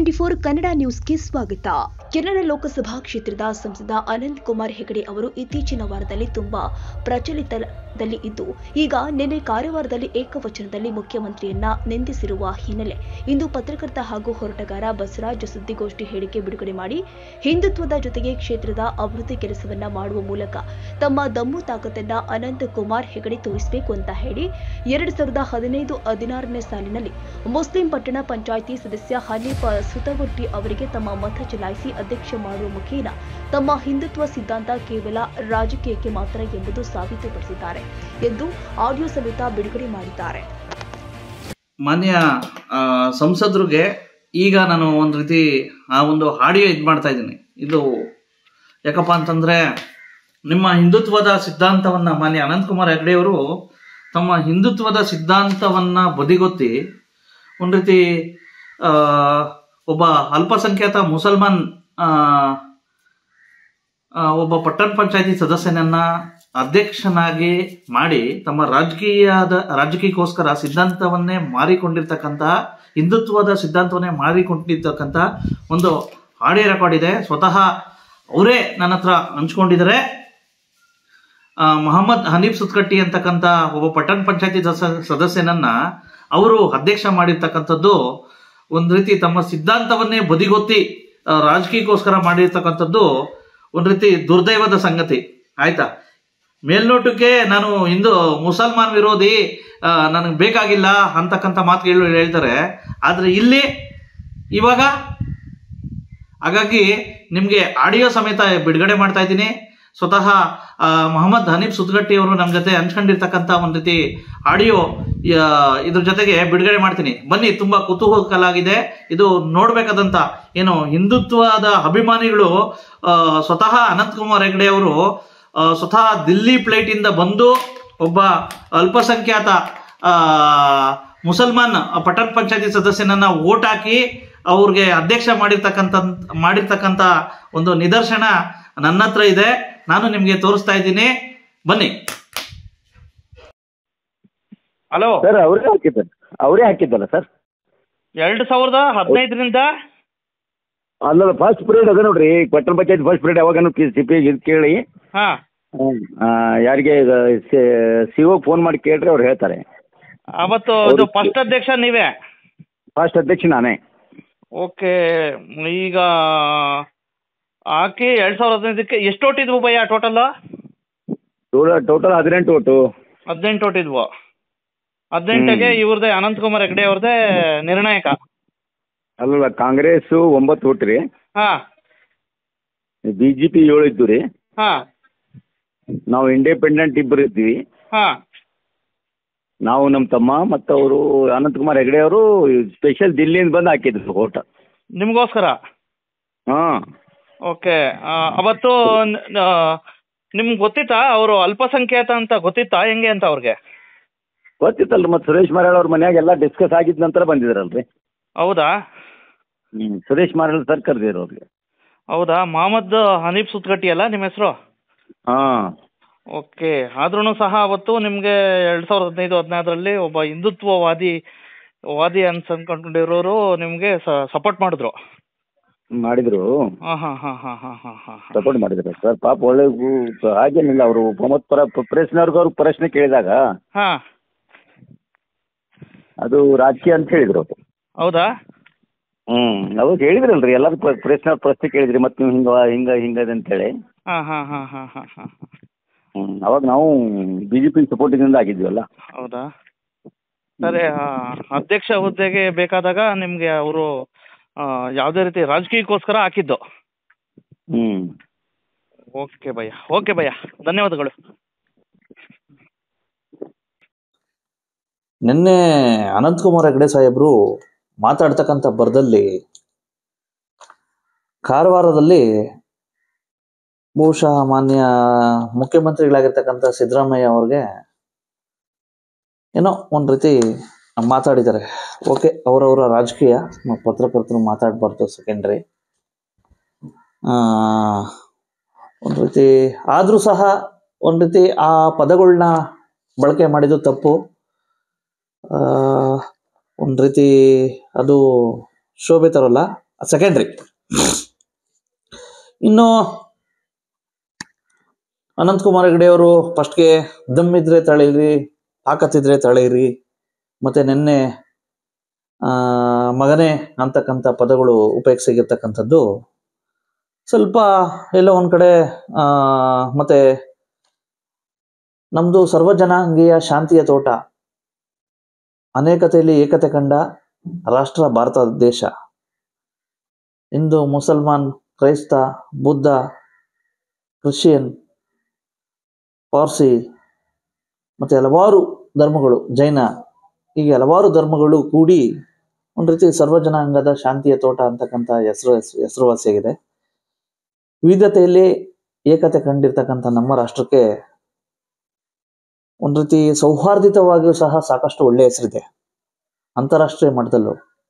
twenty four Kannada ನ್ಯೂಸ್ಗೆ ಸ್ವಾಗತ Canada Lok Sabha ಕ್ಷೇತ್ರದ ಸಂಸದ ಅನಂತ್ ಕುಮಾರ್ ಹೆಗಡೆ ಅವರು ಇತ್ತೀಚಿನ ವಾರದಲ್ಲಿ ತುಂಬಾ ಪ್ರಚಲಿತದಲ್ಲಿ ಇದ್ದು ಈಗ ನಿನ್ನೆ ಕಾರವಾರದಲ್ಲಿ ಏಕವಚನದಲ್ಲಿ ಮುಖ್ಯಮಂತ್ರಿಯನ್ನ ನಿಂದಿಸಿರುವ ಹಿನ್ನೆಲೆ ಇಂದು ಪತ್ರಕರ್ತ ಹಾಗೂ ಹೋರಾಟಗಾರ ಬಸವರಾಜ್ ಸುದ್ದಿಗೋಷ್ಠಿ ಹೇಳಿಕೆ ಬಿಡುಗಡೆ ಮಾಡಿ ಹಿಂದುತ್ವದ ಜೊತೆಗೆ ಕ್ಷೇತ್ರದ ಅಭಿವೃದ್ಧಿ ಕೆಲಸವನ್ನ ಮಾಡುವ ಮೂಲಕ ತಮ್ಮ ದಮ್ಮು ತಾಕತ್ತನ್ನ ಅನಂತ್ ಕುಮಾರ್ ಹೆಗಡೆ ತೋರಿಸಬೇಕು ಅಂತ ಹೇಳಿ ಎರಡ್ ಸಾವಿರದ ಹದಿನೈದು ಹದಿನಾರನೇ ಸಾಲಿನಲ್ಲಿ ಮುಸ್ಲಿಂ ಪಟ್ಟಣ ಪಂಚಾಯಿತಿ ಸದಸ್ಯ ಹನೀಫ್ ಸುತಗೊಟ್ಟಿ ಅವರಿಗೆ ತಮ್ಮ ಮತ ಚಲಾಯಿಸಿ ಅಧ್ಯಕ್ಷ ಮಾಡುವ ಮುಖೇನ ತಮ್ಮ ಹಿಂದುತ್ವ ಸಿದ್ಧಾಂತ ಕೇವಲ ರಾಜಕೀಯಕ್ಕೆ ಮಾತ್ರ ಎಂಬುದು ಸಾಬೀತುಪಡಿಸಿದ್ದಾರೆ ಎಂದು ಆಡಿಯೋ ಸಮೇತ ಬಿಡುಗಡೆ ಮಾಡಿದ್ದಾರೆ ಮಾನ್ಯ ಆ, ಸಂಸದರಿಗೆ ಈಗ ನಾನು ಒಂದು ರೀತಿ ಆ ಒಂದು ಆಡಿಯೋ ಇದು ಮಾಡ್ತಾ ಇದ್ದೀನಿ ಇದು ಯಾಕಪ್ಪ ಅಂತಂದರೆ ನಿಮ್ಮ ಹಿಂದುತ್ವದ ಸಿದ್ಧಾಂತವನ್ನು ಮಾನ್ಯ ಅನಂತಕುಮಾರ್ ಹೆಗಡೆಯವರು ತಮ್ಮ ಹಿಂದುತ್ವದ ಸಿದ್ಧಾಂತವನ್ನು ಬದಿಗೊತ್ತಿ ಒಂದು ರೀತಿ ಆ, ಒಬ್ಬ ಅಲ್ಪಸಂಖ್ಯಾತ ಮುಸಲ್ಮಾನ್ ಆ, ಆ, ಒಬ್ಬ ಪಟ್ಟಣ ಪಂಚಾಯತಿ ಸದಸ್ಯನನ್ನ ಅಧ್ಯಕ್ಷನಾಗಿ ಮಾಡಿ ತಮ್ಮ ರಾಜಕೀಯದ ರಾಜಕೀಯಕ್ಕೋಸ್ಕರ ಸಿದ್ಧಾಂತವನ್ನೇ ಮಾರಿಕೊಂಡಿರ್ತಕ್ಕಂತಹ ಹಿಂದುತ್ವದ ಸಿದ್ಧಾಂತವನ್ನೇ ಮಾರಿಕೊಂಡಿರ್ತಕ್ಕಂಥ ಒಂದು ಆಡಿಯೋ ರೆಕಾರ್ಡ್ ಇದೆ ಸ್ವತಃ ಅವರೇ ನನ್ನ ಹತ್ರ ಹಂಚ್ಕೊಂಡಿದ್ದಾರೆ ಆ, ಮೊಹಮ್ಮದ್ ಹನೀಫ್ ಸುತ್ಕಟ್ಟಿ ಅಂತಕ್ಕಂಥ ಒಬ್ಬ ಪಟ್ಟಣ ಪಂಚಾಯತಿ ಸದಸ್ಯ- ಸದಸ್ಯನನ್ನ ಅವರು ಅಧ್ಯಕ್ಷ ಮಾಡಿರ್ತಕ್ಕಂಥದ್ದು ಒಂದು ರೀತಿ ತಮ್ಮ ಸಿದ್ಧಾಂತವನ್ನೇ ಬದಿಗೊತ್ತಿ ಆ, ರಾಜಕೀಯಕ್ಕೋಸ್ಕರ ಮಾಡಿರ್ತಕ್ಕಂಥದ್ದು ಒಂದು ರೀತಿ ದುರ್ದೈವದ ಸಂಗತಿ ಆಯ್ತಾ ಮೇಲ್ನೋಟಕ್ಕೆ ನಾನು ಹಿಂದೂ ಮುಸಲ್ಮಾನ್ ವಿರೋಧಿ ನನಗೆ ಬೇಕಾಗಿಲ್ಲ ಅಂತಕ್ಕಂಥ ಮಾತುಗಳು ಹೇಳ್ತಾರೆ ಆದರೆ ಇಲ್ಲಿ ಇವಾಗ ಹಾಗಾಗಿ ನಿಮಗೆ ಆಡಿಯೋ ಸಮೇತ ಬಿಡುಗಡೆ ಮಾಡ್ತಾ ಇದ್ದೀನಿ ಸ್ವತಃ ಆ, ಮೊಹಮ್ಮದ್ ಹನೀಫ್ ಸುದ್ಗಟ್ಟಿ ಅವರು ನಮ್ಮ ಜೊತೆ ಹಂಚ್ಕೊಂಡಿರ್ತಕ್ಕಂಥ ಒಂದು ರೀತಿ ಆಡಿಯೋ ಇದ್ರ ಜೊತೆಗೆ ಬಿಡುಗಡೆ ಮಾಡ್ತೀನಿ ಬನ್ನಿ ತುಂಬಾ ಕುತೂಹಲಕಲಾಗಿದೆ ಇದು ನೋಡ್ಬೇಕಾದಂತ ಏನು ಹಿಂದುತ್ವದ ಅಭಿಮಾನಿಗಳು ಆ, ಸ್ವತಃ ಅನಂತಕುಮಾರ್ ಹೆಗಡೆ ಅವರು ಆ, ಸ್ವತಃ ದಿಲ್ಲಿ ಪ್ಲೇಟ್ ಇಂದ ಬಂದು ಒಬ್ಬ ಅಲ್ಪಸಂಖ್ಯಾತ ಆ, ಮುಸಲ್ಮಾನ್ ಪಟ್ಟಣ ಪಂಚಾಯತಿ ಸದಸ್ಯನನ್ನ ಓಟ್ ಹಾಕಿ ಅವ್ರಿಗೆ ಅಧ್ಯಕ್ಷ ಮಾಡಿರ್ತಕ್ಕಂಥ ಮಾಡಿರ್ತಕ್ಕಂಥ ಒಂದು ನಿದರ್ಶನ ನನ್ನ ಹತ್ರ ಇದೆ ನಾನು ನಿಮಗೆ ತೋರಿಸ್ತಾ ಇದ್ದೀನಿ ಬನ್ನಿ ಹಲೋ ಸರ್ ಅವರೇ ಹಾಕಿದ್ದಾರೆ ಅವರೇ ಹಾಕಿದ್ದಲ್ಲ ಸರ್ ಎರಡು ಸಾವಿರದ ಹದಿನೈದರಿಂದ ಅಲ್ಲಲ್ಲ ಫಸ್ಟ್ ಪೀರಿಯಡ್ ಅದ ನೋಡ್ರಿ ಪಟ್ಟಣ ಪಂಚಾಯತ್ ಫಸ್ಟ್ ಪೀರಿಯಡ್ ಯಾವಾಗನು ಸಿ ಪಿ ಇದು ಕೇಳಿ ಹಾ ಆ, ಯಾರಿಗೆ ಸಿ ಒ ಫೋನ್ ಮಾಡಿ ಕೇಳ್ರಿ ಅವ್ರು ಹೇಳ್ತಾರೆ ಅವತ್ತು ಇದು ಫಸ್ಟ್ ಅಧ್ಯಕ್ಷ ನೀವೇ ಫಸ್ಟ್ ಅಧ್ಯಕ್ಷ ನಾನೇ ಓಕೆ ಈಗ ಹಾಕಿ ಎರಡು ಸಾವಿರದ ಹದಿನೈದಕ್ಕೆ ಎಷ್ಟು ಓಟಿದ್ವು ಭಯ್ಯ ಟೋಟಲ್ ಟೋಟಲ್ ಟೋಟಲ್ ಹದಿನೆಂಟು ಒಟ್ಟು ಹದಿನೆಂಟು ಓಟಿದ್ವು ಹದಿನೆಂಟಿಗೆ ಇವ್ರದೇ ಅನಂತಕುಮಾರ್ ಹೆಗಡೆ ಅವ್ರದ್ದೇ ನಿರ್ಣಾಯಕ ಅಲ್ಲಲ್ಲ ಕಾಂಗ್ರೆಸ್ಸು ಒಂಬತ್ತು ಒಟ್ಟು ರೀ ಹಾ ಬಿ ಜೆ ಪಿ ಏಳು ಇದ್ದು ರೀ ಹಾ ನಾವು ಇಂಡಿಪೆಂಡೆಂಟ್ ಇಬ್ಬರು ಇದ್ದೀವಿ ಹಾ ನಾವು ನಮ್ಮ ತಮ್ಮ ಮತ್ತು ಅವರು ಅನಂತಕುಮಾರ್ ಹೆಗಡೆ ಅವರು ಸ್ಪೆಷಲ್ ದಿಲ್ಲಿಯಿಂದ ಬಂದು ಹಾಕಿದ್ರು ಓಟ ನಿಮಗೋಸ್ಕರ ಹಾಂ ಓಕೆ ಅವತ್ತು ನಿಮ್ಗೆ ಗೊತ್ತಿತ್ತಾ ಅವರು ಅಲ್ಪಸಂಖ್ಯಾತ ಅಂತ ಗೊತ್ತಿತ್ತಾ ಹೆಂಗೆ ಅಂತ ಅವ್ರಿಗೆ ಗೊತ್ತಿತ್ತಲ್ರಿ ಮತ್ತು ಸುರೇಶ್ ಮಾರಾಳ್ ಅವ್ರ ಮನ್ಯಾಗ ಎಲ್ಲ ಡಿಸ್ಕಸ್ ಆಗಿದ ನಂತರ ಬಂದಿದ್ರಲ್ರಿ ಹೌದಾ ಹ್ಞೂ ಸುರೇಶ್ ಮಾರಾಳ್ ಸರ್ ಕರೆದಿರು ಅವ್ರಿಗೆ ಹೌದಾ ಮೊಹಮ್ಮದ್ ಹನೀಫ್ ಸುತ್ಕಟ್ಟಿ ಅಲ್ಲ ನಿಮ್ಮ ಹೆಸರು ಹಾಂ ಓಕೆ ಆದ್ರೂ ಸಹ ಅವತ್ತು ನಿಮಗೆ ಎರಡು ಸಾವಿರದ ಹದಿನೈದು ಹದಿನಾರರಲ್ಲಿ ಒಬ್ಬ ಹಿಂದುತ್ವವಾದಿ ವಾದಿ ಅಂತ ಅನ್ಕೊಂಡಿರೋರು ನಿಮಗೆ ಸಪೋರ್ಟ್ ಮಾಡಿದ್ರು ಮಾಡಿದ್ರು ಹಾಂ ಹಾಂ ಹಾಂ ಹಾಂ ಹಾಂ ಹಾಂ ಹಾಂ ಸಪೋರ್ಟ್ ಮಾಡಿದ್ರು ಸರ್ ಪಾಪ ಒಳ್ಳೆ ಗು- ಹಾಗೇನಿಲ್ಲ ಅವರು ಮೊಹಮ್ಮದ್ ಪರ ಪ್ರೆಸ್ನವ್ರಿಗೆ ಅವ್ರು ಪ್ರಶ್ನೆ ಕೇಳಿದಾಗ ಹಾಂ ಅದು ರಾಜಕೀಯ ಅಂತ ಹೇಳಿದ್ರು ಅವರು ಹೌದಾ ಹ್ಞೂ ಅವಾಗ ಹೇಳಿದ್ರಲ್ರಿ ಎಲ್ಲರೂ ಪ್ರೆಸ್ನವ್ರು ಪ್ರಶ್ನೆ ಕೇಳಿದ್ರಿ ಮತ್ತು ನೀವು ಹಿಂಗೆ ಹಿಂಗೆ ಹಿಂಗದೆ ಅಂತೇಳಿ ಹಾಂ ಹಾಂ ಹಾಂ ಹಾಂ ಹಾಂ ಹಾಂ ಹ್ಞೂ ಅವಾಗ ನಾವು ಬಿ ಜೆ ಪಿ ಸಪೋರ್ಟಿಂದ ಆಗಿದ್ವಲ್ಲ ಹೌದಾ ಸರಿ ಆ, ಅಧ್ಯಕ್ಷ ಹುದ್ದೆಗೆ ಬೇಕಾದಾಗ ನಿಮಗೆ ಅವರು ಯಾವುದೇ ರೀತಿ ರಾಜಕೀಯಕ್ಕೋಸ್ಕರ ಹಾಕಿದ್ದು ಹ್ಞೂ ಓಕೆ ಭಯ್ಯ ಓಕೆ ಭಯ್ಯ ಧನ್ಯವಾದಗಳು ನಿನ್ನೆ ಅನಂತಕುಮಾರ್ ಹೆಗಡೆ ಸಾಹೇಬರು ಮಾತಾಡ್ತಕ್ಕಂಥ ಬರದಲ್ಲಿ ಕಾರವಾರದಲ್ಲಿ ಬಹುಶಃ ಮಾನ್ಯ ಮುಖ್ಯಮಂತ್ರಿಗಳಾಗಿರ್ತಕ್ಕಂಥ ಸಿದ್ದರಾಮಯ್ಯ ಅವ್ರಿಗೆ ಏನೋ ಒಂದು ರೀತಿ ಮಾತಾಡಿದ್ದಾರೆ ಓಕೆ ಅವರವರ ರಾಜಕೀಯ ಮ- ಪತ್ರಕರ್ತರು ಮಾತಾಡಬಾರ್ದು ಸೆಕೆಂಡ್ರಿ ಒಂದು ರೀತಿ ಆದರೂ ಸಹ ಒಂದು ರೀತಿ ಆ ಪದಗಳನ್ನ ಬಳಕೆ ಮಾಡಿದ್ದು ತಪ್ಪು ಒಂದು ರೀತಿ ಅದು ಶೋಭೆ ತರೋಲ್ಲ ಸೆಕೆಂಡ್ರಿ ಇನ್ನು ಅನಂತಕುಮಾರ್ ಹೆಗಡೆ ಅವರು ಫಸ್ಟ್ಗೆ ದಮ್ ಇದ್ರೆ ತಳೀರಿ ತಾಕತ್ತಿದ್ರೆ ತಳೀರಿ ಮತ್ತೆ ನಿನ್ನೆ ಆ, ಮಗನೇ ಅಂತಕ್ಕಂಥ ಪದಗಳು ಉಪಯೋಗಿಸಿರ್ತಕ್ಕಂಥದ್ದು ಸ್ವಲ್ಪ ಎಲ್ಲೋ ಒಂದ್ ಕಡೆ ಆ, ಮತ್ತೆ ನಮ್ದು ಸರ್ವಜನಾಂಗೀಯ ಶಾಂತಿಯ ತೋಟ ಅನೇಕತೆಯಲ್ಲಿ ಏಕತೆ ಕಂಡ ರಾಷ್ಟ್ರ ಭಾರತ ದೇಶ ಹಿಂದೂ ಮುಸಲ್ಮಾನ್ ಕ್ರೈಸ್ತ ಬುದ್ಧ ಕ್ರಿಶ್ಚಿಯನ್ ಪಾರ್ಸಿ ಮತ್ತೆ ಹಲವಾರು ಧರ್ಮಗಳು ಜೈನ ಹೀಗೆ ಹಲವಾರು ಧರ್ಮಗಳು ಕೂಡಿ ಒಂದು ರೀತಿ ಸರ್ವಜನಾಂಗದ ಶಾಂತಿಯ ತೋಟ ಅಂತಕ್ಕಂಥ ಹೆಸರು ಹೆಸರುವಾಸಿಯಾಗಿದೆ ವಿವಿಧತೆಯಲ್ಲಿ ಏಕತೆ ಕಂಡಿರ್ತಕ್ಕಂಥ ನಮ್ಮ ರಾಷ್ಟ್ರಕ್ಕೆ ಒಂದು ರೀತಿ ಸೌಹಾರ್ದಿತವಾಗಿಯೂ ಸಹ ಸಾಕಷ್ಟು ಒಳ್ಳೆ ಹೆಸರಿದೆ ಅಂತಾರಾಷ್ಟ್ರೀಯ ಮಟ್ಟದಲ್ಲೂ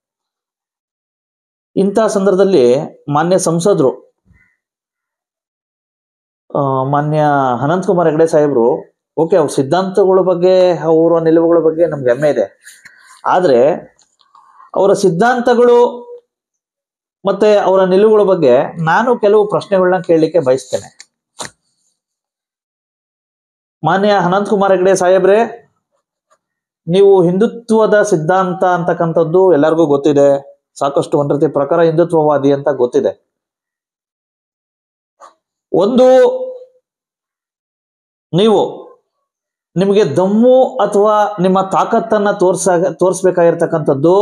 ಇಂಥ ಸಂದರ್ಭದಲ್ಲಿ ಮಾನ್ಯ ಸಂಸದರು ಆ, ಮಾನ್ಯ ಅನಂತ್ ಕುಮಾರ್ ಹೆಗಡೆ ಸಾಹೇಬರು ಓಕೆ ಅವ್ರ ಸಿದ್ಧಾಂತಗಳ ಬಗ್ಗೆ ಅವರ ನಿಲುವುಗಳ ಬಗ್ಗೆ ನಮ್ಗೆ ಹೆಮ್ಮೆ ಇದೆ ಆದ್ರೆ ಅವರ ಸಿದ್ಧಾಂತಗಳು ಮತ್ತೆ ಅವರ ನಿಲುವುಗಳ ಬಗ್ಗೆ ನಾನು ಕೆಲವು ಪ್ರಶ್ನೆಗಳನ್ನ ಕೇಳಲಿಕ್ಕೆ ಬಯಸ್ತೇನೆ ಮಾನ್ಯ ಅನಂತ್ ಕುಮಾರ್ ಹೆಗಡೆ ಸಾಹೇಬ್ರೆ ನೀವು ಹಿಂದುತ್ವದ ಸಿದ್ಧಾಂತ ಅಂತಕ್ಕಂಥದ್ದು ಎಲ್ಲರಿಗೂ ಗೊತ್ತಿದೆ ಸಾಕಷ್ಟು ಒಂದ್ ರೀತಿ ಪ್ರಕಾರ ಹಿಂದುತ್ವವಾದಿ ಅಂತ ಗೊತ್ತಿದೆ ಒಂದು ನೀವು ನಿಮಗೆ ದಮ್ಮು ಅಥವಾ ನಿಮ್ಮ ತಾಕತ್ತನ್ನ ತೋರ್ಸ ತೋರಿಸ್ಬೇಕಾಗಿರ್ತಕ್ಕಂಥದ್ದು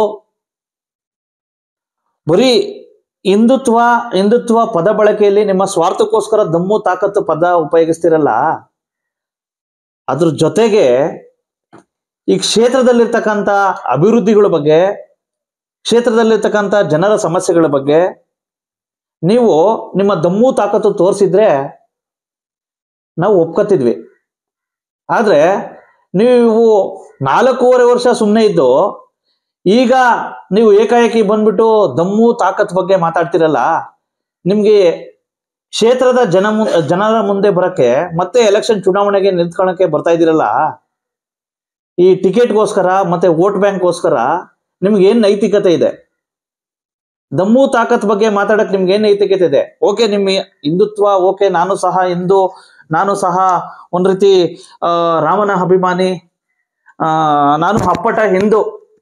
ಬರೀ ಹಿಂದುತ್ವ ಹಿಂದುತ್ವ ಪದ ಬಳಕೆಯಲ್ಲಿ ನಿಮ್ಮ ಸ್ವಾರ್ಥಕ್ಕೋಸ್ಕರ ದಮ್ಮು ತಾಕತ್ತು ಪದ ಉಪಯೋಗಿಸ್ತಿರಲ್ಲ ಅದ್ರ ಜೊತೆಗೆ ಈ ಕ್ಷೇತ್ರದಲ್ಲಿರ್ತಕ್ಕಂಥ ಅಭಿವೃದ್ಧಿಗಳ ಬಗ್ಗೆ ಕ್ಷೇತ್ರದಲ್ಲಿರ್ತಕ್ಕಂಥ ಜನರ ಸಮಸ್ಯೆಗಳ ಬಗ್ಗೆ ನೀವು ನಿಮ್ಮ ದಮ್ಮು ತಾಕತ್ತು ತೋರಿಸಿದ್ರೆ ನಾವು ಒಪ್ಕೋತಿದ್ವಿ ಆದ್ರೆ ನೀವು ನಾಲ್ಕೂವರೆ ವರ್ಷ ಸುಮ್ಮನೆ ಇದ್ದು ಈಗ ನೀವು ಏಕಾಏಕಿ ಬಂದ್ಬಿಟ್ಟು ದಮ್ಮು ತಾಕತ್ ಬಗ್ಗೆ ಮಾತಾಡ್ತಿರಲ್ಲ ನಿಮ್ಗೆ ಕ್ಷೇತ್ರದ ಜನ ಮು- ಜನರ ಮುಂದೆ ಬರಕ್ಕೆ ಮತ್ತೆ ಎಲೆಕ್ಷನ್ ಚುನಾವಣೆಗೆ ನಿಂತ್ಕೊಳಕ್ಕೆ ಬರ್ತಾ ಇದ್ದೀರಲ್ಲ ಈ ಟಿಕೆಟ್ಗೋಸ್ಕರ ಮತ್ತೆ ವೋಟ್ ಬ್ಯಾಂಕ್ಗೋಸ್ಕರ ನಿಮ್ಗೆ ಏನ್ ನೈತಿಕತೆ ಇದೆ ದಮ್ಮು ತಾಕತ್ ಬಗ್ಗೆ ಮಾತಾಡಕ್ ನಿಮ್ಗೆ ಏನ್ ನೈತಿಕತೆ ಇದೆ ಓಕೆ ನಿಮ್ಮ ಹಿಂದುತ್ವ ಓಕೆ ನಾನು ಸಹ ಹಿಂದೂ ನಾನು ಸಹ ಒಂದ್ ರೀತಿ ಆ, ರಾಮನ ಅಭಿಮಾನಿ ಆ, ನಾನು ಅಪ್ಪಟ ಹಿಂದೂ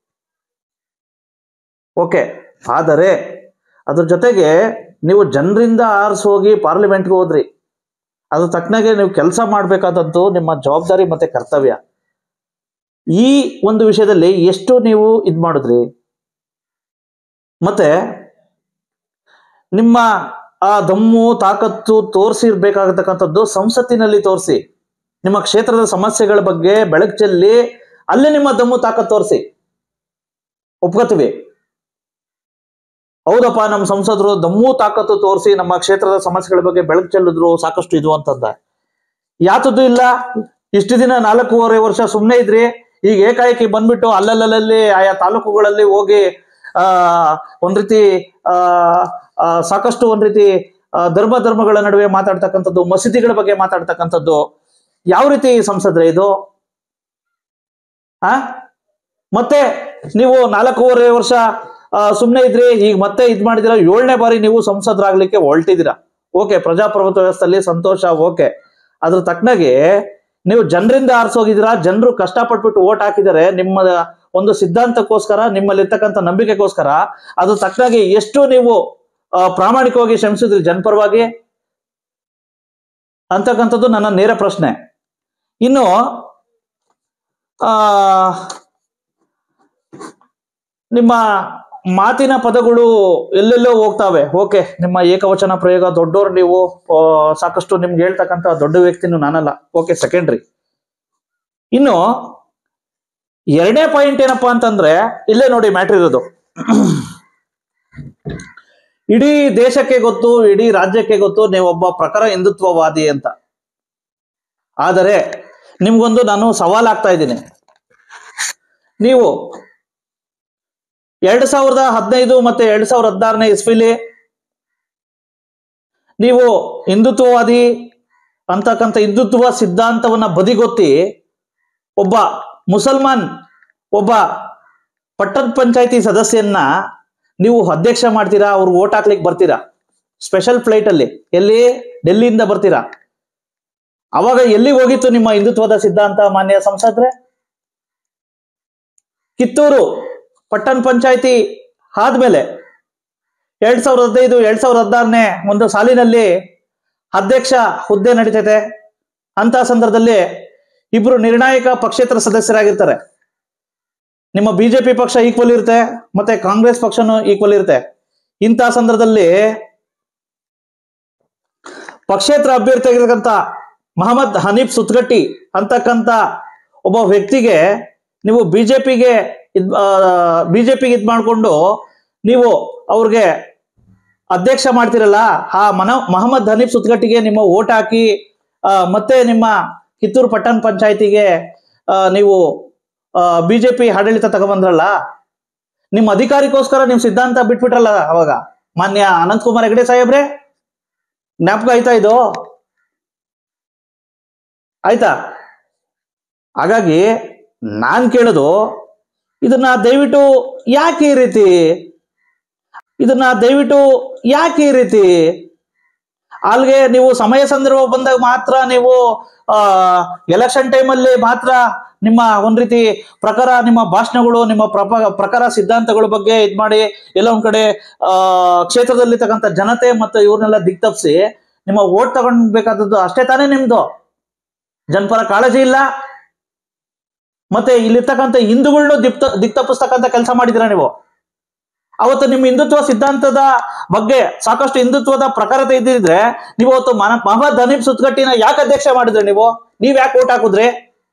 ಓಕೆ ಆದರೆ ಅದ್ರ ಜೊತೆಗೆ ನೀವು ಜನರಿಂದ ಆರಿಸೋಗಿ ಪಾರ್ಲಿಮೆಂಟ್ಗೆ ಹೋದ್ರಿ ಅದ್ರ ತಕ್ಕನಾಗೆ ನೀವು ಕೆಲಸ ಮಾಡ್ಬೇಕಾದದ್ದು ನಿಮ್ಮ ಜವಾಬ್ದಾರಿ ಮತ್ತೆ ಕರ್ತವ್ಯ ಈ ಒಂದು ವಿಷಯದಲ್ಲಿ ಎಷ್ಟು ನೀವು ಇದ್ ಮಾಡಿದ್ರಿ ಮತ್ತೆ ನಿಮ್ಮ ಆ ದಮ್ಮು ತಾಕತ್ತು ತೋರಿಸಿರ್ಬೇಕಾಗತಕ್ಕಂಥದ್ದು ಸಂಸತ್ತಿನಲ್ಲಿ ತೋರಿಸಿ ನಿಮ್ಮ ಕ್ಷೇತ್ರದ ಸಮಸ್ಯೆಗಳ ಬಗ್ಗೆ ಬೆಳಕು ಚೆಲ್ಲಿ ಅಲ್ಲಿ ನಿಮ್ಮ ದಮ್ಮು ತಾಕತ್ತು ತೋರಿಸಿ ಒಪ್ಕೋತೀವಿ ಹೌದಪ್ಪ ನಮ್ಮ ಸಂಸದರು ದಮ್ಮು ತಾಕತ್ತು ತೋರಿಸಿ ನಮ್ಮ ಕ್ಷೇತ್ರದ ಸಮಸ್ಯೆಗಳ ಬಗ್ಗೆ ಬೆಳಕು ಚೆಲ್ಲಿದ್ರು ಸಾಕಷ್ಟು ಇದು ಅಂತಂದ ಯಾತದ್ದು ಇಲ್ಲ ಇಷ್ಟು ದಿನ ನಾಲ್ಕೂವರೆ ವರ್ಷ ಸುಮ್ಮನೆ ಇದ್ರಿ ಈಗ ಏಕಾಏಕಿ ಬಂದ್ಬಿಟ್ಟು ಅಲ್ಲಲ್ಲಲ್ಲಿ ಆಯಾ ತಾಲೂಕುಗಳಲ್ಲಿ ಹೋಗಿ ಆ ಒಂದ್ ರೀತಿ ಆ ಆ, ಸಾಕಷ್ಟು ಒಂದ್ ರೀತಿ ಆ, ಧರ್ಮ ಧರ್ಮಗಳ ನಡುವೆ ಮಾತಾಡ್ತಕ್ಕಂಥದ್ದು ಮಸೀದಿಗಳ ಬಗ್ಗೆ ಮಾತಾಡ್ತಕ್ಕಂಥದ್ದು ಯಾವ ರೀತಿ ಸಂಸದ್ರೆ ಇದು ಆ ಮತ್ತೆ ನೀವು ನಾಲ್ಕೂವರೆ ವರ್ಷ ಸುಮ್ಮನೆ ಇದ್ರಿ ಈಗ ಮತ್ತೆ ಇದ್ ಮಾಡಿದಿರ ಏಳನೇ ಬಾರಿ ನೀವು ಸಂಸದರಾಗ್ಲಿಕ್ಕೆ ಹೊರಟಿದ್ದೀರಾ ಓಕೆ ಪ್ರಜಾಪ್ರಭುತ್ವ ವ್ಯವಸ್ಥೆಯಲ್ಲಿ ಸಂತೋಷ ಓಕೆ ಅದ್ರ ತಕ್ಕನಾಗೆ ನೀವು ಜನರಿಂದ ಆರಿಸೋಗಿದ್ದೀರಾ ಜನರು ಕಷ್ಟಪಟ್ಬಿಟ್ಟು ಓಟ್ ಹಾಕಿದ್ದಾರೆ ನಿಮ್ಮ ಒಂದು ಸಿದ್ಧಾಂತಕ್ಕೋಸ್ಕರ ನಿಮ್ಮಲ್ಲಿರ್ತಕ್ಕಂಥ ನಂಬಿಕೆಗೋಸ್ಕರ ಅದ್ರ ತಕ್ಕನಾಗಿ ಎಷ್ಟು ನೀವು ಆ, ಪ್ರಾಮಾಣಿಕವಾಗಿ ಶ್ರಮಿಸಿದ್ರಿ ಜನಪರವಾಗಿ ಅಂತಕ್ಕಂಥದ್ದು ನನ್ನ ನೇರ ಪ್ರಶ್ನೆ ಇನ್ನು ಆ ನಿಮ್ಮ ಮಾತಿನ ಪದಗಳು ಎಲ್ಲೆಲ್ಲೋ ಹೋಗ್ತಾವೆ ಓಕೆ ನಿಮ್ಮ ಏಕವಚನ ಪ್ರಯೋಗ ದೊಡ್ಡೋರು ನೀವು ಆ, ಸಾಕಷ್ಟು ನಿಮ್ಗೆ ಹೇಳ್ತಕ್ಕಂಥ ದೊಡ್ಡ ವ್ಯಕ್ತಿನೂ ನಾನಲ್ಲ ಓಕೆ ಸೆಕೆಂಡ್ರಿ ಇನ್ನು ಎರಡನೇ ಪಾಯಿಂಟ್ ಏನಪ್ಪಾ ಅಂತಂದ್ರೆ ಇಲ್ಲೇ ನೋಡಿ ಮ್ಯಾಟ್ರ್ ಇರೋದು ಇಡೀ ದೇಶಕ್ಕೆ ಗೊತ್ತು ಇಡೀ ರಾಜ್ಯಕ್ಕೆ ಗೊತ್ತು ನೀವೊಬ್ಬ ಪ್ರಖರ ಹಿಂದುತ್ವವಾದಿ ಅಂತ ಆದರೆ ನಿಮ್ಗೊಂದು ನಾನು ಸವಾಲ್ ಆಗ್ತಾ ಇದ್ದೀನಿ ನೀವು ಎರಡ್ ಸಾವಿರದ ಹದಿನೈದು ಮತ್ತೆ ಎರಡ್ ಸಾವಿರದ ಹದಿನಾರನೇ ಇಸ್ವಿಲಿ ನೀವು ಹಿಂದುತ್ವವಾದಿ ಅಂತಕ್ಕಂಥ ಹಿಂದುತ್ವ ಸಿದ್ಧಾಂತವನ್ನ ಬದಿಗೊತ್ತಿ ಒಬ್ಬ ಮುಸಲ್ಮಾನ್ ಒಬ್ಬ ಪಟ್ಟಣ ಪಂಚಾಯತಿ ಸದಸ್ಯನ್ನ ನೀವು ಅಧ್ಯಕ್ಷ ಮಾಡ್ತೀರಾ ಅವ್ರಿಗೆ ಓಟ್ ಹಾಕ್ಲಿಕ್ಕೆ ಬರ್ತೀರಾ ಸ್ಪೆಷಲ್ ಫ್ಲೈಟ್ ಅಲ್ಲಿ ಎಲ್ಲಿ ಡೆಲ್ಲಿಯಿಂದ ಬರ್ತೀರಾ ಅವಾಗ ಎಲ್ಲಿ ಹೋಗಿತ್ತು ನಿಮ್ಮ ಹಿಂದುತ್ವದ ಸಿದ್ಧಾಂತ ಮಾನ್ಯ ಸಂಸದ್ರೆ ಕಿತ್ತೂರು ಪಟ್ಟಣ ಪಂಚಾಯತಿ ಆದ್ಮೇಲೆ ಎರಡ್ ಸಾವಿರದ ಹದಿನೈದು ಎರಡ್ ಸಾವಿರದ ಹದಿನಾರನೇ ಒಂದು ಸಾಲಿನಲ್ಲಿ ಅಧ್ಯಕ್ಷ ಹುದ್ದೆ ನಡೀತೈತೆ ಅಂತ ಸಂದರ್ಭದಲ್ಲಿ ಇಬ್ರು ನಿರ್ಣಾಯಕ ಪಕ್ಷೇತರ ಸದಸ್ಯರಾಗಿರ್ತಾರೆ ನಿಮ್ಮ ಬಿಜೆಪಿ ಪಕ್ಷ ಈಕ್ವಲ್ ಇರುತ್ತೆ ಮತ್ತೆ ಕಾಂಗ್ರೆಸ್ ಪಕ್ಷನೂ ಈಕ್ವಲ್ ಇರುತ್ತೆ ಇಂಥ ಸಂದರ್ಭದಲ್ಲಿ ಪಕ್ಷೇತರ ಅಭ್ಯರ್ಥಿ ಆಗಿರ್ತಕ್ಕಂಥ ಮಹಮ್ಮದ್ ಹನೀಫ್ ಸುತ್ಗಟ್ಟಿ ಅಂತಕ್ಕಂಥ ಒಬ್ಬ ವ್ಯಕ್ತಿಗೆ ನೀವು ಬಿಜೆಪಿಗೆ ಇದ್ ಬಿಜೆಪಿಗೆ ಇದ್ ಮಾಡಿಕೊಂಡು ನೀವು ಅವ್ರಿಗೆ ಅಧ್ಯಕ್ಷ ಮಾಡ್ತಿರಲ್ಲ ಆ ಮನ ಮಹಮ್ಮದ್ ಹನೀಫ್ ಸುತ್ಗಟ್ಟಿಗೆ ನಿಮ್ಮ ಓಟ್ ಹಾಕಿ ಆ, ಮತ್ತೆ ನಿಮ್ಮ ಕಿತ್ತೂರು ಪಟ್ಟಣ ಪಂಚಾಯತಿಗೆ ನೀವು ಬಿಜೆಪಿ ಆಡಳಿತ ತಗೊಂಬಂದ್ರಲ್ಲ ನಿಮ್ಮ ಅಧಿಕಾರಕ್ಕೋಸ್ಕರ ನಿಮ್ ಸಿದ್ಧಾಂತ ಬಿಟ್ಬಿಟ್ರಲ್ಲ ಅವಾಗ ಮಾನ್ಯ ಅನಂತ್ ಕುಮಾರ್ ಹೆಗಡೆ ಸಾಹೇಬ್ರೆ ಜ್ಞಾಪಕ ಆಯ್ತಾ ಇದು ಆಯ್ತಾ ಹಾಗಾಗಿ ನಾನ್ ಕೇಳೋದು ಇದನ್ನ ದಯವಿಟ್ಟು ಯಾಕೆ ಈ ರೀತಿ ಇದನ್ನ ದಯವಿಟ್ಟು ಯಾಕೆ ಈ ರೀತಿ ಅಲ್ಲಿಗೆ ನೀವು ಸಮಯ ಸಂದರ್ಭ ಬಂದಾಗ ಮಾತ್ರ ನೀವು ಆ ಎಲೆಕ್ಷನ್ ಟೈಮಲ್ಲಿ ಮಾತ್ರ ನಿಮ್ಮ ಒಂದ್ ರೀತಿ ಪ್ರಕಾರ ನಿಮ್ಮ ಭಾಷಣಗಳು ನಿಮ್ಮ ಪ್ರಪ ಪ್ರಕಾರ ಸಿದ್ಧಾಂತಗಳ ಬಗ್ಗೆ ಇದ್ ಮಾಡಿ ಎಲ್ಲ ಒಂದ್ ಕಡೆ ಆ ಕ್ಷೇತ್ರದಲ್ಲಿ ತಕ್ಕಂತ ಜನತೆ ಮತ್ತು ಇವ್ರನ್ನೆಲ್ಲ ದಿಕ್ತಪ್ಸಿ ನಿಮ್ಮ ಓಟ್ ತಗೊಂಡ್ಬೇಕಾದದ್ದು ಅಷ್ಟೇ ತಾನೇ ನಿಮ್ದು ಜನಪರ ಕಾಳಜಿ ಇಲ್ಲ ಮತ್ತೆ ಇಲ್ಲಿರ್ತಕ್ಕಂಥ ಹಿಂದೂಗಳನ್ನೂ ದಿಕ್ತ ದಿಕ್ತಪ್ಪಿಸ್ತಕ್ಕಂಥ ಕೆಲಸ ಮಾಡಿದಿರ ನೀವು ಅವತ್ತು ನಿಮ್ಮ ಹಿಂದುತ್ವ ಸಿದ್ಧಾಂತದ ಬಗ್ಗೆ ಸಾಕಷ್ಟು ಹಿಂದುತ್ವದ ಪ್ರಖರತೆ ಇದ್ದಿದ್ರೆ ನೀವು ಅವತ್ತು ಮನ ಮಹಮ್ಮದ್ ಹನೀಫ್ ಸುತ್ಗಟ್ಟಿನ ಯಾಕೆ ಅಧ್ಯಕ್ಷ ಮಾಡಿದ್ರಿ ನೀವು ನೀವ್ ಯಾಕೆ ಓಟ್ ಹಾಕುದ್ರಿ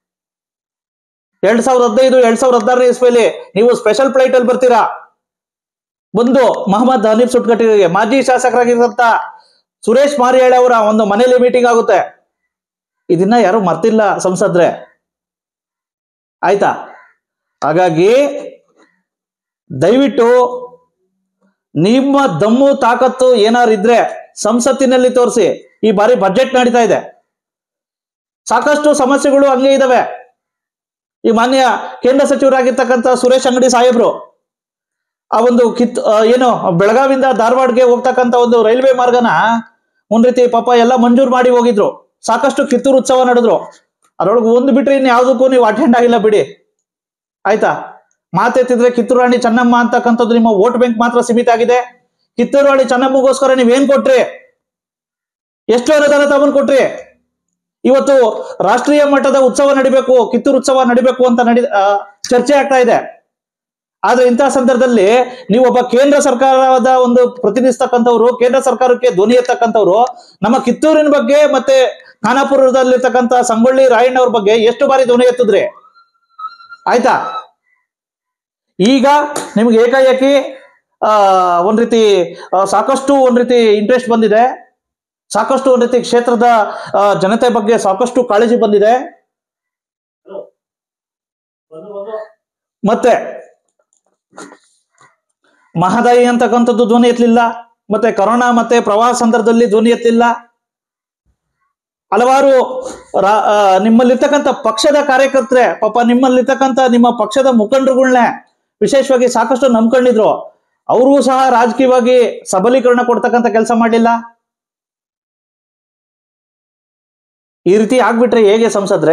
ಎರಡ್ ಸಾವಿರದ ಹದಿನೈದು ಎರಡ್ ಸಾವಿರದ ಹದಿನಾರನೇ ಇಸ್ವಿಯಲ್ಲಿ ನೀವು ಸ್ಪೆಷಲ್ ಫ್ಲೈಟ್ ಅಲ್ಲಿ ಬರ್ತೀರಾ ಬಂದು ಮಹಮ್ಮದ್ ಹನೀಫ್ ಸುಟ್ಕಟ್ಟಿಗೆ ಮಾಜಿ ಶಾಸಕರಾಗಿರ್ತಂತ ಸುರೇಶ್ ಮಾರಿಯಾಳೆ ಅವರ ಒಂದು ಮನೆಯಲ್ಲಿ ಮೀಟಿಂಗ್ ಆಗುತ್ತೆ ಇದನ್ನ ಯಾರು ಮರ್ತಿಲ್ಲ ಸಂಸದ್ರೆ ಆಯ್ತಾ ಹಾಗಾಗಿ ದಯವಿಟ್ಟು ನಿಮ್ಮ ದಮ್ಮು ತಾಕತ್ತು ಏನಾರು ಇದ್ರೆ ಸಂಸತ್ತಿನಲ್ಲಿ ತೋರಿಸಿ ಈ ಬಾರಿ ಬಜೆಟ್ ನಡೀತಾ ಇದೆ ಸಾಕಷ್ಟು ಸಮಸ್ಯೆಗಳು ಹಂಗೆ ಇದಾವೆ ಈ ಮಾನ್ಯ ಕೇಂದ್ರ ಸಚಿವರಾಗಿರ್ತಕ್ಕಂಥ ಸುರೇಶ್ ಅಂಗಡಿ ಸಾಹೇಬ್ರು ಆ ಒಂದು ಕಿತ್ ಆ, ಏನು ಬೆಳಗಾವಿಂದ ಧಾರವಾಡಗೆ ಹೋಗ್ತಕ್ಕಂಥ ಒಂದು ರೈಲ್ವೆ ಮಾರ್ಗನ ಒಂದ್ ರೀತಿ ಪಾಪ ಎಲ್ಲ ಮಂಜೂರು ಮಾಡಿ ಹೋಗಿದ್ರು ಸಾಕಷ್ಟು ಕಿತ್ತೂರು ಉತ್ಸವ ನಡೆದ್ರು ಅದ್ರೊಳಗೆ ಒಂದು ಬಿಟ್ರೆ ಇನ್ನು ಯಾವ್ದಕ್ಕೂ ನೀವು ಅಟೆಂಡ್ ಆಗಿಲ್ಲ ಬಿಡಿ ಆಯ್ತಾ ಮಾತೆತ್ತಿದ್ರೆ ಕಿತ್ತೂರು ರಾಣಿ ಚೆನ್ನಮ್ಮ ಅಂತಕ್ಕಂಥದ್ದು ನಿಮ್ಮ ವೋಟ್ ಬ್ಯಾಂಕ್ ಮಾತ್ರ ಸೀಮಿತ ಆಗಿದೆ ಕಿತ್ತೂರು ರಾಣಿ ಚೆನ್ನಮ್ಮಗೋಸ್ಕರ ನೀವೇನ್ ಕೊಟ್ರಿ ಎಷ್ಟು ಅನುದಾನ ತಗೊಂಡ್ ಕೊಟ್ರಿ ಇವತ್ತು ರಾಷ್ಟ್ರೀಯ ಮಟ್ಟದ ಉತ್ಸವ ನಡಿಬೇಕು ಕಿತ್ತೂರು ಉತ್ಸವ ನಡಿಬೇಕು ಅಂತ ನಡಿ ಆ, ಚರ್ಚೆ ಆಗ್ತಾ ಇದೆ ಆದ್ರೆ ಇಂತಹ ಸಂದರ್ಭದಲ್ಲಿ ನೀವು ಒಬ್ಬ ಕೇಂದ್ರ ಸರ್ಕಾರದ ಒಂದು ಪ್ರತಿನಿಧಿಸ್ತಕ್ಕಂಥವ್ರು ಕೇಂದ್ರ ಸರ್ಕಾರಕ್ಕೆ ಧ್ವನಿ ಎತ್ತಕ್ಕಂಥವ್ರು ನಮ್ಮ ಕಿತ್ತೂರಿನ ಬಗ್ಗೆ ಮತ್ತೆ ಖಾನಾಪುರದಲ್ಲಿರ್ತಕ್ಕಂಥ ಸಂಗೊಳ್ಳಿ ರಾಯಣ್ಣ ಅವ್ರ ಬಗ್ಗೆ ಎಷ್ಟು ಬಾರಿ ಧ್ವನಿ ಎತ್ತಿದ್ರಿ ಆಯ್ತಾ ಈಗ ನಿಮ್ಗೆ ಏಕಾಏಕಿ ಆ ಒಂದ್ ರೀತಿ ಆ, ಸಾಕಷ್ಟು ಒಂದ್ ರೀತಿ ಇಂಟ್ರೆಸ್ಟ್ ಬಂದಿದೆ ಸಾಕಷ್ಟು ಒಂದ್ ರೀತಿ ಕ್ಷೇತ್ರದ ಆ, ಜನತೆ ಬಗ್ಗೆ ಸಾಕಷ್ಟು ಕಾಳಜಿ ಬಂದಿದೆ ಮತ್ತೆ ಮಹದಾಯಿ ಅಂತಕ್ಕಂಥದ್ದು ಧ್ವನಿ ಎತ್ತಲಿಲ್ಲ ಮತ್ತೆ ಕರೋನಾ ಮತ್ತೆ ಪ್ರವಾಹ ಸಂದರ್ಭದಲ್ಲಿ ಧ್ವನಿ ಎತ್ತಲಿಲ್ಲ ಹಲವಾರು ರಾ- ಆ, ನಿಮ್ಮಲ್ಲಿರ್ತಕ್ಕಂಥ ಪಕ್ಷದ ಕಾರ್ಯಕರ್ತರೆ ಪಾಪ ನಿಮ್ಮಲ್ಲಿರ್ತಕ್ಕಂಥ ನಿಮ್ಮ ಪಕ್ಷದ ಮುಖಂಡರುಗಳನ್ನೇ ವಿಶೇಷವಾಗಿ ಸಾಕಷ್ಟು ನಂಬ್ಕೊಂಡಿದ್ರು ಅವ್ರಿಗೂ ಸಹ ರಾಜಕೀಯವಾಗಿ ಸಬಲೀಕರಣ ಕೊಡ್ತಕ್ಕಂಥ ಕೆಲಸ ಮಾಡಲಿಲ್ಲ ಈ ರೀತಿ ಆಗ್ಬಿಟ್ರೆ ಹೇಗೆ ಸಂಸದ್ರೆ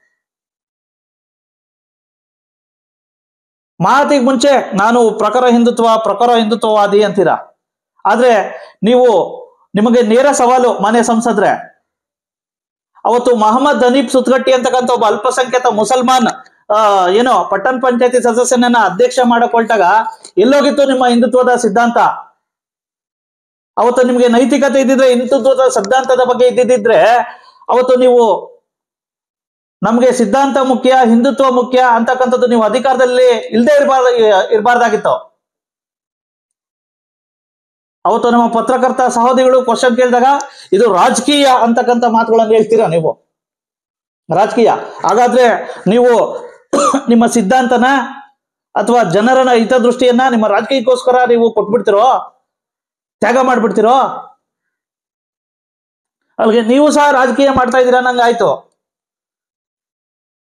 ಮಾತಿಗೆ ಮುಂಚೆ ನಾನು ಪ್ರಖರ ಹಿಂದುತ್ವ ಪ್ರಖರ ಹಿಂದುತ್ವವಾದಿ ಅಂತೀರಾ ಆದ್ರೆ ನೀವು ನಿಮಗೆ ನೇರ ಸವಾಲು ಮಾನ್ಯ ಸಂಸದ್ರೆ ಅವತ್ತು ಮಹಮ್ಮದ್ ಹನೀಫ್ ಸುತ್ಗಟ್ಟಿ ಅಂತಕ್ಕಂಥ ಒಬ್ಬ ಅಲ್ಪಸಂಖ್ಯಾತ ಮುಸಲ್ಮಾನ್ ಆ ಏನೋ ಪಟ್ಟಣ ಪಂಚಾಯತಿ ಸದಸ್ಯನನ್ನ ಅಧ್ಯಕ್ಷ ಮಾಡಕ್ ಹೊರಟಾಗ ಎಲ್ಲೋಗಿತ್ತು ನಿಮ್ಮ ಹಿಂದುತ್ವದ ಸಿದ್ಧಾಂತ ಅವತ್ತು ನಿಮ್ಗೆ ನೈತಿಕತೆ ಇದ್ದಿದ್ರೆ ಹಿಂದುತ್ವದ ಸಿದ್ಧಾಂತದ ಬಗ್ಗೆ ಇದ್ದಿದ್ರೆ ಅವತ್ತು ನೀವು ನಮ್ಗೆ ಸಿದ್ಧಾಂತ ಮುಖ್ಯ ಹಿಂದುತ್ವ ಮುಖ್ಯ ಅಂತಕ್ಕಂಥದ್ದು ನೀವು ಅಧಿಕಾರದಲ್ಲಿ ಇಲ್ಲದೆ ಇರಬಾರ್ದ ಇರಬಾರ್ದಾಗಿತ್ತು ಅವತ್ತು ನಮ್ಮ ಪತ್ರಕರ್ತ ಸಹೋದರಿಗಳು ಕ್ವಶನ್ ಕೇಳಿದಾಗ ಇದು ರಾಜಕೀಯ ಅಂತಕ್ಕಂಥ ಮಾತುಗಳನ್ನು ಹೇಳ್ತೀರಾ ನೀವು ರಾಜಕೀಯ ಹಾಗಾದ್ರೆ ನೀವು ನಿಮ್ಮ ಸಿದ್ಧಾಂತನ ಅಥವಾ ಜನರನ್ನ ಹಿತದೃಷ್ಟಿಯನ್ನ ನಿಮ್ಮ ರಾಜಕೀಯಕ್ಕೋಸ್ಕರ ನೀವು ಕೊಟ್ಬಿಡ್ತಿರೋ ತ್ಯಾಗ ಮಾಡ್ಬಿಡ್ತಿರೋ ಅಲ್ಲಿಗೆ ನೀವು ಸಹ ರಾಜಕೀಯ ಮಾಡ್ತಾ ಇದ್ದೀರಾ ನಂಗೆ ಆಯ್ತು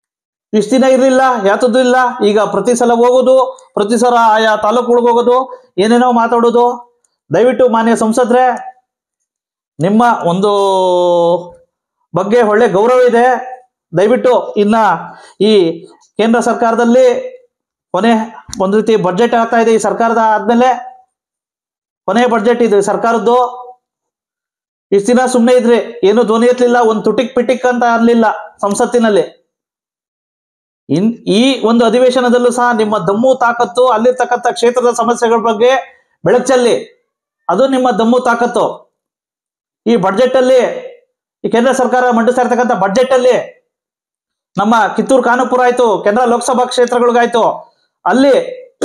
ಇಷ್ಟ ದಿನ ಇರಲಿಲ್ಲ ಯಾತದ್ದು ಇಲ್ಲ ಈಗ ಪ್ರತಿ ಸಲ ಹೋಗೋದು ಪ್ರತಿ ಸಲ ಆಯಾ ತಾಲೂಕುಗಳಿಗೆ ಹೋಗೋದು ಏನೇನೋ ಮಾತಾಡೋದು ದಯವಿಟ್ಟು ಮಾನ್ಯ ಸಂಸದ್ರೆ ನಿಮ್ಮ ಒಂದು ಬಗ್ಗೆ ಒಳ್ಳೆ ಗೌರವ ಇದೆ ದಯವಿಟ್ಟು ಇನ್ನ ಈ ಕೇಂದ್ರ ಸರ್ಕಾರದಲ್ಲಿ ಕೊನೆ ಒಂದು ರೀತಿ ಬಡ್ಜೆಟ್ ಆಗ್ತಾ ಇದೆ ಈ ಸರ್ಕಾರದ ಆದ್ಮೇಲೆ ಕೊನೆ ಬಡ್ಜೆಟ್ ಇದು ಸರ್ಕಾರದ್ದು ಇಷ್ಟು ದಿನ ಸುಮ್ಮನೆ ಇದ್ರಿ ಏನು ಧ್ವನಿ ಎತ್ತಲಿಲ್ಲ ಒಂದು ತುಟಿಕ್ ಪಿಟಿಕ್ ಅಂತ ಅನ್ಲಿಲ್ಲ ಸಂಸತ್ತಿನಲ್ಲಿ ಇನ್ ಈ ಒಂದು ಅಧಿವೇಶನದಲ್ಲೂ ಸಹ ನಿಮ್ಮ ದಮ್ಮು ತಾಕತ್ತು ಅಲ್ಲಿರ್ತಕ್ಕಂಥ ಕ್ಷೇತ್ರದ ಸಮಸ್ಯೆಗಳ ಬಗ್ಗೆ ಬೆಳಕು ಚೆಲ್ಲಿ ಅದು ನಿಮ್ಮ ದಮ್ಮು ತಾಕತ್ತು ಈ ಬಡ್ಜೆಟ್ ಅಲ್ಲಿ ಈ ಕೇಂದ್ರ ಸರ್ಕಾರ ಮಂಡಿಸ್ತಾ ಇರ್ತಕ್ಕಂಥ ಬಡ್ಜೆಟ್ ಅಲ್ಲಿ ನಮ್ಮ ಕಿತ್ತೂರು ಖಾನಾಪುರ ಆಯ್ತು ಕೇಂದ್ರ ಲೋಕಸಭಾ ಕ್ಷೇತ್ರಗಳಿಗಾಯ್ತು ಅಲ್ಲಿ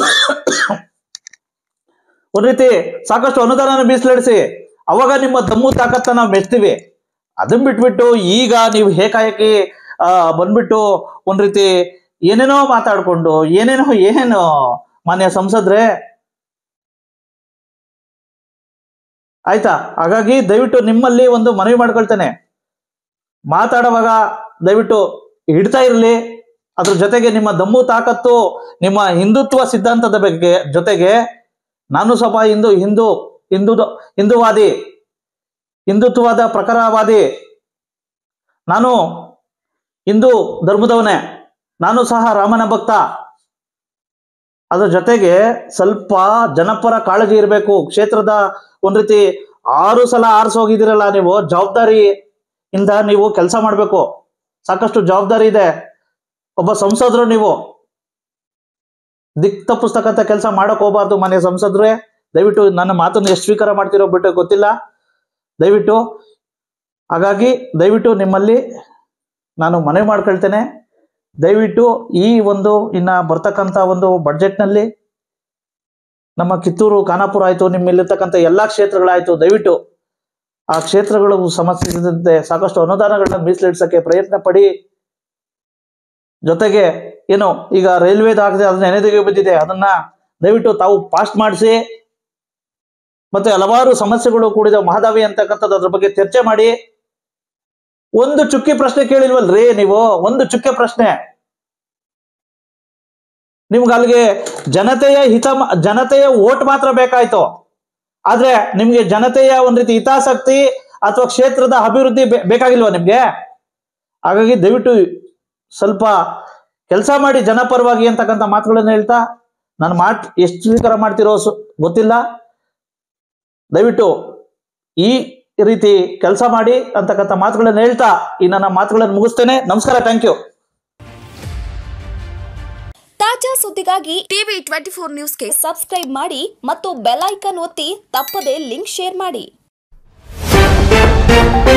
ಒಂದ್ ರೀತಿ ಸಾಕಷ್ಟು ಅನುದಾನ ಮೀಸಲಿಡಿಸಿ ಅವಾಗ ನಿಮ್ಮ ದಮ್ಮು ತಾಕತ್ತ ನಾವು ಮೆಚ್ತೀವಿ ಅದನ್ನ ಬಿಟ್ಬಿಟ್ಟು ಈಗ ನೀವು ಏಕಾಏಕಿ ಆ ಬಂದ್ಬಿಟ್ಟು ಒಂದ್ ರೀತಿ ಏನೇನೋ ಮಾತಾಡ್ಕೊಂಡು ಏನೇನೋ ಏನು ಮಾನ್ಯ ಸಂಸದ್ರೆ ಆಯ್ತಾ ಹಾಗಾಗಿ ದಯವಿಟ್ಟು ನಿಮ್ಮಲ್ಲಿ ಒಂದು ಮನವಿ ಮಾಡ್ಕೊಳ್ತೇನೆ ಮಾತಾಡುವಾಗ ದಯವಿಟ್ಟು ಹಿಡ್ತಾ ಇರಲಿ ಅದ್ರ ಜೊತೆಗೆ ನಿಮ್ಮ ದಮ್ಮು ತಾಕತ್ತು ನಿಮ್ಮ ಹಿಂದುತ್ವ ಸಿದ್ಧಾಂತದ ಬಗ್ಗೆ ಜೊತೆಗೆ ನಾನು ಸ್ವಲ್ಪ ಹಿಂದೂ ಹಿಂದೂ ಹಿಂದೂ ಹಿಂದೂವಾದಿ ಹಿಂದುತ್ವದ ಪ್ರಕಾರವಾದಿ ನಾನು ಹಿಂದೂ ಧರ್ಮದವನೇ ನಾನು ಸಹ ರಾಮನ ಭಕ್ತ ಅದ್ರ ಜೊತೆಗೆ ಸ್ವಲ್ಪ ಜನಪರ ಕಾಳಜಿ ಇರಬೇಕು ಕ್ಷೇತ್ರದ ಒಂದ್ ರೀತಿ ಆರು ಸಲ ಆರಿಸೋಗಿದ್ದೀರಲ್ಲ ನೀವು ಜವಾಬ್ದಾರಿ ಇಂದ ನೀವು ಕೆಲಸ ಮಾಡಬೇಕು ಸಾಕಷ್ಟು ಜವಾಬ್ದಾರಿ ಇದೆ ಒಬ್ಬ ಸಂಸದರು ನೀವು ದಿಕ್ ತಪ್ಪಿಸ್ತಕ್ಕಂಥ ಕೆಲಸ ಮಾಡಕ್ ಹೋಗ್ಬಾರ್ದು ಮನೆ ಸಂಸದ್ರೆ ದಯವಿಟ್ಟು ನನ್ನ ಮಾತನ್ನು ಎಷ್ಟು ಸ್ವೀಕಾರ ಮಾಡ್ತಿರೋ ಬಿಟ್ಟು ಗೊತ್ತಿಲ್ಲ ದಯವಿಟ್ಟು ಹಾಗಾಗಿ ದಯವಿಟ್ಟು ನಿಮ್ಮಲ್ಲಿ ನಾನು ಮನವಿ ಮಾಡ್ಕೊಳ್ತೇನೆ ದಯವಿಟ್ಟು ಈ ಒಂದು ಇನ್ನ ಬರ್ತಕ್ಕಂಥ ಒಂದು ಬಡ್ಜೆಟ್ನಲ್ಲಿ ನಮ್ಮ ಕಿತ್ತೂರು ಖಾನಾಪುರ ಆಯ್ತು ನಿಮ್ಮಲ್ಲಿರ್ತಕ್ಕಂಥ ಎಲ್ಲಾ ಕ್ಷೇತ್ರಗಳಾಯ್ತು ದಯವಿಟ್ಟು ಆ ಕ್ಷೇತ್ರಗಳು ಸಮಸ್ಯೆ ಸಾಕಷ್ಟು ಅನುದಾನಗಳನ್ನ ಮೀಸಲಿಡ್ಸಕ್ಕೆ ಪ್ರಯತ್ನ ಪಡಿ ಜೊತೆಗೆ ಏನು ಈಗ ರೈಲ್ವೆದಾಗದೆ ಅದನ್ನ ನೆನೆದಿಗೆ ಬಿದ್ದಿದೆ ಅದನ್ನ ದಯವಿಟ್ಟು ತಾವು ಪಾಸ್ಟ್ ಮಾಡಿಸಿ ಮತ್ತೆ ಹಲವಾರು ಸಮಸ್ಯೆಗಳು ಕೂಡಿದ ಮಹದಾವಿ ಅಂತಕ್ಕಂಥದ್ದು ಅದ್ರ ಬಗ್ಗೆ ಚರ್ಚೆ ಮಾಡಿ ಒಂದು ಚುಕ್ಕಿ ಪ್ರಶ್ನೆ ಕೇಳಿಲ್ವಲ್ರಿ ನೀವು ಒಂದು ಚುಕ್ಕೆ ಪ್ರಶ್ನೆ ನಿಮ್ಗೆ ಅಲ್ಲಿಗೆ ಜನತೆಯ ಹಿತ ಜನತೆಯ ಓಟ್ ಮಾತ್ರ ಬೇಕಾಯ್ತು ಆದ್ರೆ ನಿಮ್ಗೆ ಜನತೆಯ ಒಂದ್ ರೀತಿ ಹಿತಾಸಕ್ತಿ ಅಥವಾ ಕ್ಷೇತ್ರದ ಅಭಿವೃದ್ಧಿ ಬೇ- ಬೇಕಾಗಿಲ್ವಾ ನಿಮ್ಗೆ ಹಾಗಾಗಿ ದಯವಿಟ್ಟು ಸ್ವಲ್ಪ ಕೆಲಸ ಮಾಡಿ ಜನಪರವಾಗಿ ಅಂತಕ್ಕಂಥ ಮಾತುಗಳನ್ನ ಹೇಳ್ತಾ ನಾನು ಮಾತ್ ಎಷ್ಟು ಸ್ವೀಕಾರ ಮಾಡ್ತಿರೋ ಸು- ಗೊತ್ತಿಲ್ಲ ದಯವಿಟ್ಟು ಈ ರೀತಿ ಕೆಲಸ ಮಾಡಿ ಅಂತಕ್ಕಂಥ ಮಾತುಗಳನ್ನ ಹೇಳ್ತಾ ಈ ನನ್ನ ಮಾತುಗಳನ್ನು ಮುಗಿಸ್ತೇನೆ ನಮಸ್ಕಾರ ಥ್ಯಾಂಕ್ ಯು ತಾಜಾ ಸುದ್ದಿಗಾಗಿ ಟಿವಿ ಟ್ವೆಂಟಿ ಫೋರ್ ನ್ಯೂಸ್ಗೆ ಸಬ್ಸ್ಕ್ರೈಬ್ ಮಾಡಿ ಮತ್ತು ಬೆಲ್ ಐಕಾನ್ ಒತ್ತಿ ತಪ್ಪದೇ ಲಿಂಕ್ ಶೇರ್ ಮಾಡಿ